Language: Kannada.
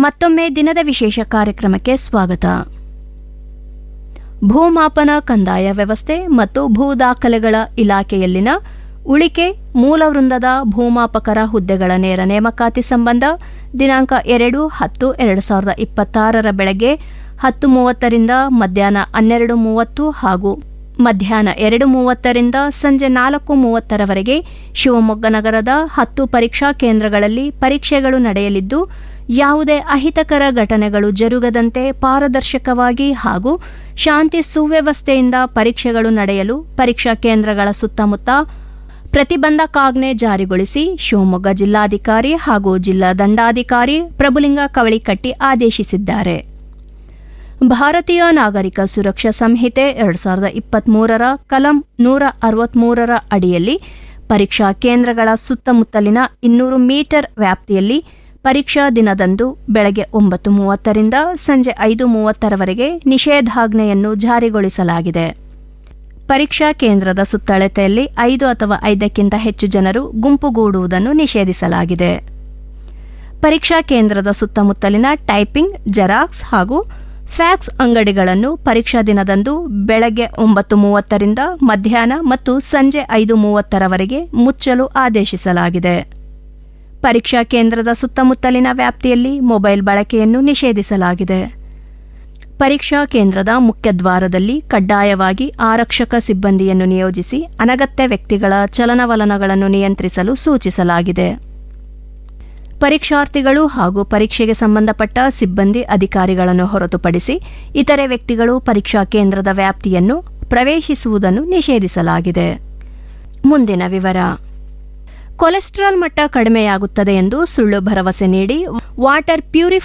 ಮತ್ತೊಮ್ಮೆ ದಿನದ ವಿಶೇಷ ಕಾರ್ಯಕ್ರಮಕ್ಕೆ ಸ್ವಾಗತ ಭೂಮಾಪನ ಕಂದಾಯ ವ್ಯವಸ್ಥೆ ಮತ್ತು ಭೂ ದಾಖಲೆಗಳ ಇಲಾಖೆಯಲ್ಲಿನ ಉಳಿಕೆ ಮೂಲ ವೃಂದದ ಭೂಮಾಪಕರ ಹುದ್ದೆಗಳ ನೇರ ನೇಮಕಾತಿ ಸಂಬಂಧ ದಿನಾಂಕ ಎರಡು ಹತ್ತು ಎರಡು ಸಾವಿರದ ಇಪ್ಪತ್ತಾರರ ಬೆಳಗ್ಗೆ ಹತ್ತು ಮೂವತ್ತರಿಂದ ಮಧ್ಯಾಹ್ನ ಹನ್ನೆರಡು ಮೂವತ್ತು ಹಾಗೂ ಮಧ್ಯಾಹ್ನ ಎರಡು ಮೂವತ್ತರಿಂದ ಸಂಜೆ ನಾಲ್ಕು ಮೂವತ್ತರವರೆಗೆ ಶಿವಮೊಗ್ಗ ನಗರದ ಹತ್ತು ಪರೀಕ್ಷಾ ಕೇಂದ್ರಗಳಲ್ಲಿ ಪರೀಕ್ಷೆಗಳು ನಡೆಯಲಿದ್ದು ಯಾವುದೇ ಅಹಿತಕರ ಘಟನೆಗಳು ಜರುಗದಂತೆ ಪಾರದರ್ಶಕವಾಗಿ ಹಾಗೂ ಶಾಂತಿ ಸುವ್ಯವಸ್ಥೆಯಿಂದ ಪರೀಕ್ಷೆಗಳು ನಡೆಯಲು ಪರೀಕ್ಷಾ ಕೇಂದ್ರಗಳ ಸುತ್ತಮುತ್ತ ಪ್ರತಿಬಂಧಕಾಜ್ಞೆ ಜಾರಿಗೊಳಿಸಿ ಶಿವಮೊಗ್ಗ ಜಿಲ್ಲಾಧಿಕಾರಿ ಹಾಗೂ ಜಿಲ್ಲಾ ದಂಡಾಧಿಕಾರಿ ಪ್ರಭುಲಿಂಗ ಕವಳಿಕಟ್ಟಿ ಆದೇಶಿಸಿದ್ದಾರೆ ಭಾರತೀಯ ನಾಗರಿಕ ಸುರಕ್ಷಾ ಸಂಹಿತೆ ಎರಡು ಸಾವಿರದ ಇಪ್ಪತ್ಮೂರರ ಕಲಂ ನೂರ ಅರವತ್ಮೂರರ ಅಡಿಯಲ್ಲಿ ಪರೀಕ್ಷಾ ಕೇಂದ್ರಗಳ ಸುತ್ತಮುತ್ತಲಿನ ಇನ್ನೂರು ಮೀಟರ್ ವ್ಯಾಪ್ತಿಯಲ್ಲಿ ಪರೀಕ್ಷಾ ದಿನದಂದು ಬೆಳಗ್ಗೆ ಒಂಬತ್ತು ಮೂವತ್ತರಿಂದ ಸಂಜೆ ಐದು ಮೂವತ್ತರವರೆಗೆ ನಿಷೇಧಾಜ್ಞೆಯನ್ನು ಜಾರಿಗೊಳಿಸಲಾಗಿದೆ ಪರೀಕ್ಷಾ ಕೇಂದ್ರದ ಸುತ್ತಳತೆಯಲ್ಲಿ ಐದು ಅಥವಾ ಐದಕ್ಕಿಂತ ಹೆಚ್ಚು ಜನರು ಗುಂಪುಗೂಡುವುದನ್ನು ನಿಷೇಧಿಸಲಾಗಿದೆ ಪರೀಕ್ಷಾ ಕೇಂದ್ರದ ಸುತ್ತಮುತ್ತಲಿನ ಟೈಪಿಂಗ್ ಜೆರಾಕ್ಸ್ ಹಾಗೂ ಫ್ಯಾಕ್ಸ್ ಅಂಗಡಿಗಳನ್ನು ಪರೀಕ್ಷಾ ದಿನದಂದು ಬೆಳಗ್ಗೆ ಒಂಬತ್ತು ಮೂವತ್ತರಿಂದ ಮಧ್ಯಾಹ್ನ ಮತ್ತು ಸಂಜೆ ಐದು ಮೂವತ್ತರವರೆಗೆ ಮುಚ್ಚಲು ಆದೇಶಿಸಲಾಗಿದೆ ಪರೀಕ್ಷಾ ಕೇಂದ್ರದ ಸುತ್ತಮುತ್ತಲಿನ ವ್ಯಾಪ್ತಿಯಲ್ಲಿ ಮೊಬೈಲ್ ಬಳಕೆಯನ್ನು ನಿಷೇಧಿಸಲಾಗಿದೆ ಪರೀಕ್ಷಾ ಕೇಂದ್ರದ ಮುಖ್ಯದ್ವಾರದಲ್ಲಿ ಕಡ್ಡಾಯವಾಗಿ ಆರಕ್ಷಕ ಸಿಬ್ಬಂದಿಯನ್ನು ನಿಯೋಜಿಸಿ ಅನಗತ್ಯ ವ್ಯಕ್ತಿಗಳ ಚಲನವಲನಗಳನ್ನು ನಿಯಂತ್ರಿಸಲು ಸೂಚಿಸಲಾಗಿದೆ ಪರೀಕ್ಷಾರ್ಥಿಗಳು ಹಾಗೂ ಪರೀಕ್ಷೆಗೆ ಸಂಬಂಧಪಟ್ಟ ಸಿಬ್ಬಂದಿ ಅಧಿಕಾರಿಗಳನ್ನು ಹೊರತುಪಡಿಸಿ ಇತರೆ ವ್ಯಕ್ತಿಗಳು ಪರೀಕ್ಷಾ ಕೇಂದ್ರದ ವ್ಯಾಪ್ತಿಯನ್ನು ಪ್ರವೇಶಿಸುವುದನ್ನು ನಿಷೇಧಿಸಲಾಗಿದೆ ಮುಂದಿನ ವಿವರ ಕೊಲೆಸ್ಟ್ರಾಲ್ ಮಟ್ಟ ಕಡಿಮೆಯಾಗುತ್ತದೆ ಎಂದು ಸುಳ್ಳು ಭರವಸೆ ನೀಡಿ ವಾಟರ್ ಪ್ಯೂರಿಫೈ